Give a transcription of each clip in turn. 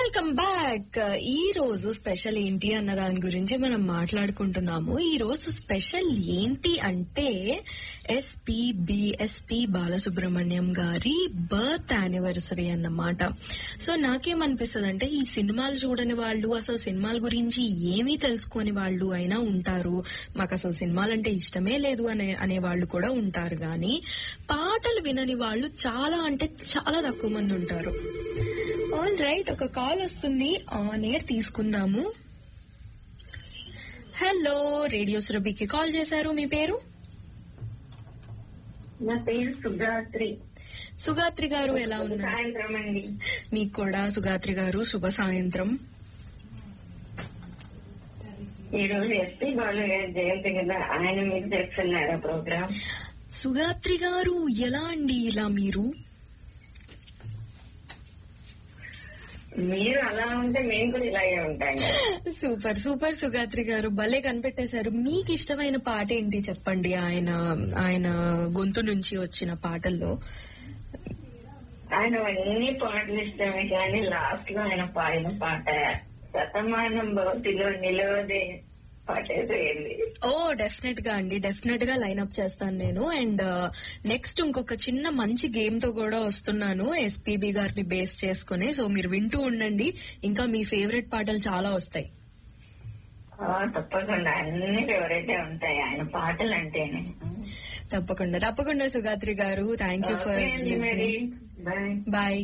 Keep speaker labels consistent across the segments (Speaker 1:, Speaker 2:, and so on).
Speaker 1: Welcome back ఈ రోజు special ఏంటి అన్న దాని గురించి మనం మాట్లాడుకుంటున్నాము ఈ రోజు స్పెషల్ ఏంటి అంటే ఎస్పీబి ఎస్పి బాలసుబ్రహ్మణ్యం గారి బర్త్ యానివర్సరీ అన్నమాట సో నాకేమనిపిస్తుంది అంటే ఈ సినిమాలు చూడని వాళ్ళు అసలు సినిమాల గురించి ఏమీ తెలుసుకోని వాళ్ళు అయినా ఉంటారు మాకు అసలు సినిమాలంటే ఇష్టమే లేదు అనే అనే వాళ్ళు కూడా ఉంటారు గాని పాటలు వినని వాళ్ళు చాలా అంటే చాలా తక్కువ మంది ఉంటారు ఆల్ రైట్ ఒక కాల్ వస్తుంది ఆన్ ఎయిర్ తీసుకుందాము హలో రేడియో సురభికి కాల్ చేశారు మీ పేరు
Speaker 2: నా పేరు సుగాత్రి
Speaker 1: సుగాత్రి గారు ఎలా ఉన్నారు
Speaker 2: సాయంత్రం అండి
Speaker 1: మీకు కూడా సుగాత్రి గారు శుభ సాయంత్రం
Speaker 2: ఈ రోజు ఎస్పీ బాలు గారి జయంతి కదా ఆయన మీకు చేస్తున్నారా ప్రోగ్రామ్
Speaker 1: సుగాత్రి గారు ఎలా అండి ఇలా మీరు
Speaker 2: మీరు అలా ఉంటే మేము కూడా ఇలాగే ఉంటాం కదా.
Speaker 1: సూపర్ సూపర్ సుగాత్రి గారు భలే కనిపెట్టేశారు మీకు ఇష్టమైన పాట ఏంటి చెప్పండి ఆయన ఆయన గొంతు నుంచి వచ్చిన పాటల్లో
Speaker 2: ఆయన అన్ని పాటలు ఇష్టమే కానీ లాస్ట్ లో ఆయన పాడిన పాట శతమానం భవతిలో నిలవదే పాట ఏదో ఏంది
Speaker 1: ఓ డెఫినెట్ గా అండి డెఫినెట్ గా లైన్అప్ చేస్తాను నేను అండ్ నెక్స్ట్ ఇంకొక చిన్న మంచి గేమ్ తో కూడా వస్తున్నాను ఎస్పీబీ గారిని బేస్ చేసుకుని సో మీరు వింటూ ఉండండి ఇంకా మీ ఫేవరెట్ పాటలు చాలా వస్తాయి
Speaker 2: ఆ, తప్పకుండా అన్ని ఫేవరెట్ ఉంటాయి ఆయన పాటలు అంటేనే
Speaker 1: తప్పకుండా తప్పకుండా సుగాత్రి గారు థ్యాంక్ యూ ఫర్
Speaker 2: ఓకే అండి మరి
Speaker 1: లిస్నింగ్
Speaker 2: బాయ్
Speaker 1: బాయ్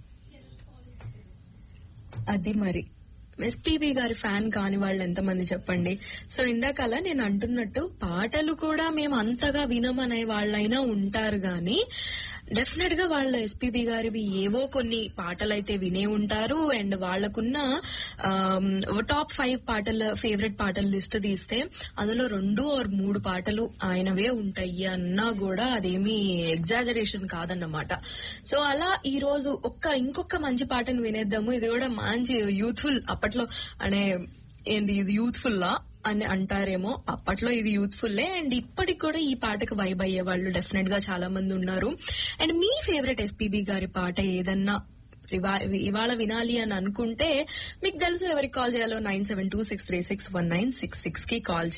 Speaker 1: అది మరి ఎస్పీబీ గారి ఫ్యాన్ కాని వాళ్ళు ఎంతమంది చెప్పండి సో ఇందాకలా నేను అంటున్నట్టు పాటలు కూడా మేము అంతగా వినమనే వాళ్ళైనా ఉంటారు గాని డెఫినెట్ గా వాళ్ళ ఎస్పీబీ గారివి ఏవో కొన్ని పాటలు అయితే వినే ఉంటారు అండ్ వాళ్ళకున్న టాప్ ఫైవ్ పాటల ఫేవరెట్ పాటల లిస్ట్ తీస్తే అందులో రెండు ఆర్ మూడు పాటలు ఆయనవే ఉంటాయి అన్నా కూడా అదేమీ ఎగ్జాజరేషన్ కాదన్నమాట సో అలా ఈ రోజు ఒక్క ఇంకొక మంచి పాటను వినేద్దాము ఇది కూడా మంచి యూత్ఫుల్ అప్పట్లో అనే ఏంది ఇది యూత్ఫుల్ లా అని అంటారేమో అప్పట్లో ఇది యూత్ఫుల్లే అండ్ ఇప్పటికి కూడా ఈ పాటకు వైబ్ అయ్యే వాళ్ళు డెఫినెట్ గా చాలా మంది ఉన్నారు అండ్ మీ ఫేవరెట్ ఎస్పీబీ గారి పాట ఏదన్నా ఇవా- ఇవాళ వినాలి అని అనుకుంటే మీకు తెలుసు ఎవరికి కాల్ చేయాలో nine seven two six three six one nine six six కి కాల్